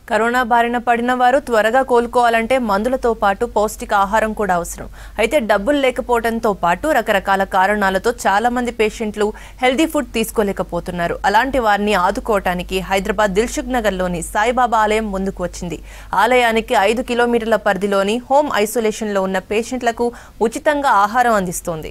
corona బారిన పడిన వారు త్వరగా కోలుకోవాలంటే మందులతో పాటు పౌష్టిక ఆహారం కూడా అవసరం అయితే డబ్బులు లేకపోవడంతో పాటు రకరకాల కారణాలతో చాలా మంది పేషెంట్లు హెల్దీ ఫుడ్ తీసుకోలేకపోతున్నారు అలాంటి వారిని ఆదుకోవటానికి హైదరాబాద్ దిల్సుఖ్ నగర్లోని సాయిబాబా ఆలయం ముందుకు వచ్చింది ఆలయానికి ఐదు కిలోమీటర్ల పరిధిలోని హోమ్ ఐసోలేషన్లో ఉన్న పేషెంట్లకు ఉచితంగా ఆహారం అందిస్తోంది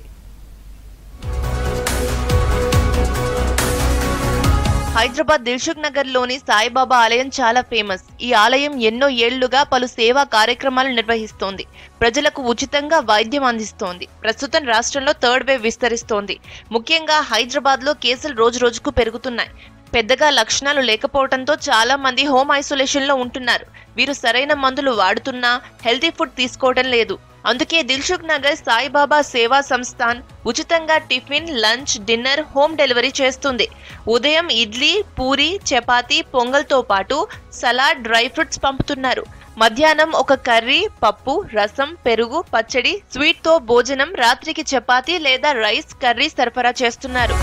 హైదరాబాద్ దిల్సుఖ్ నగర్ లోని సాయిబాబా ఆలయం చాలా ఫేమస్ ఈ ఆలయం ఎన్నో ఏళ్లుగా పలు సేవా కార్యక్రమాలు నిర్వహిస్తోంది ప్రజలకు ఉచితంగా వైద్యం అందిస్తోంది ప్రస్తుతం రాష్ట్రంలో థర్డ్ వేవ్ విస్తరిస్తోంది ముఖ్యంగా హైదరాబాద్ లో కేసులు రోజు రోజుకు పెరుగుతున్నాయి పెద్దగా లక్షణాలు లేకపోవడంతో చాలా మంది హోమ్ ఐసోలేషన్ లో ఉంటున్నారు వీరు సరైన మందులు వాడుతున్నా హెల్తీ ఫుడ్ తీసుకోవడం లేదు అందుకే దిల్సుఖ్ నగర్ సాయిబాబా సేవా సంస్థాన్ ఉచితంగా tiffin lunch dinner home delivery చేస్తుంది ఉదయం ఇడ్లీ పూరి చపాతీ పొంగల్తో పాటు సలాడ్ డ్రై ఫ్రూట్స్ పంపుతున్నారు మధ్యాహ్నం ఒక కర్రీ పప్పు రసం పెరుగు పచ్చడి స్వీట్ తో భోజనం రాత్రికి చపాతీ లేదా రైస్ కర్రీ సరఫరా చేస్తున్నారు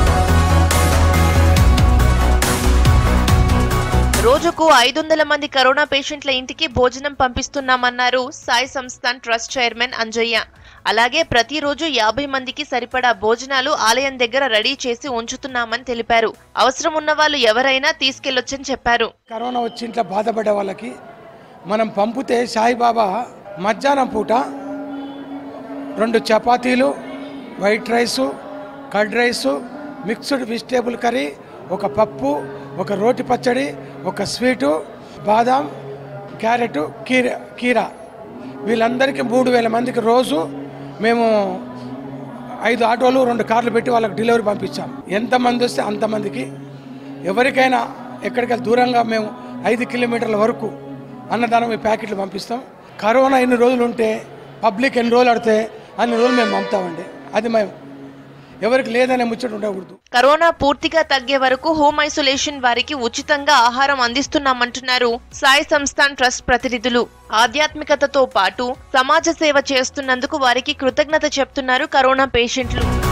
రోజుకు ఐదు వందల మంది కరోనా పేషెంట్ల ఇంటికి భోజనం పంపిస్తున్నామన్నారు సాయి సంస్థాన్ ట్రస్ట్ చైర్మన్ అంజయ్య అలాగే ప్రతిరోజు యాభై మందికి సరిపడా భోజనాలు ఆలయం దగ్గర రెడీ చేసి ఉంచుతున్నామని తెలిపారు అవసరం ఉన్న వాళ్ళు ఎవరైనా తీసుకెళ్లొచ్చని చెప్పారు కరోనా వచ్చి ఇంట్లో బాధపడే వాళ్ళకి మనం పంపితే సాయిబాబా మధ్యాహ్నం పూట రెండు చపాతీలు white rice curd rice mixed vegetable curry ఒక పప్పు ఒక రోటి పచ్చడి ఒక స్వీటు బాదాం క్యారెట్ కీర కీర వీళ్ళందరికీ మూడు వేల మందికి రోజు మేము ఐదు ఆటోలు రెండు కార్లు పెట్టి వాళ్ళకి డెలివరీ పంపించాం ఎంతమంది వస్తే అంతమందికి ఎవరికైనా ఎక్కడికి దూరంగా మేము ఐదు కిలోమీటర్ల వరకు అన్నదానం ఈ ప్యాకెట్లు పంపిస్తాం కరోనా ఎన్ని రోజులు ఉంటే పబ్లిక్ ఎన్ని రోజులు ఆడితే అన్ని రోజులు మేము పంపుతామండి అది మేము ఎవరికి లేదనే ముచ్చట ఉండకూడదు కరోనా పూర్తిగా తగ్గే వరకు హోమ్ ఐసోలేషన్ వారికి ఉచితంగా ఆహారం అందిస్తున్నామంటున్నారు సాయి సంస్థాన్ ట్రస్ట్ ప్రతినిధులు ఆధ్యాత్మికతతో పాటు సమాజ సేవ చేస్తున్నందుకు వారికి కృతజ్ఞత చెప్తున్నారు కరోనా పేషెంట్లు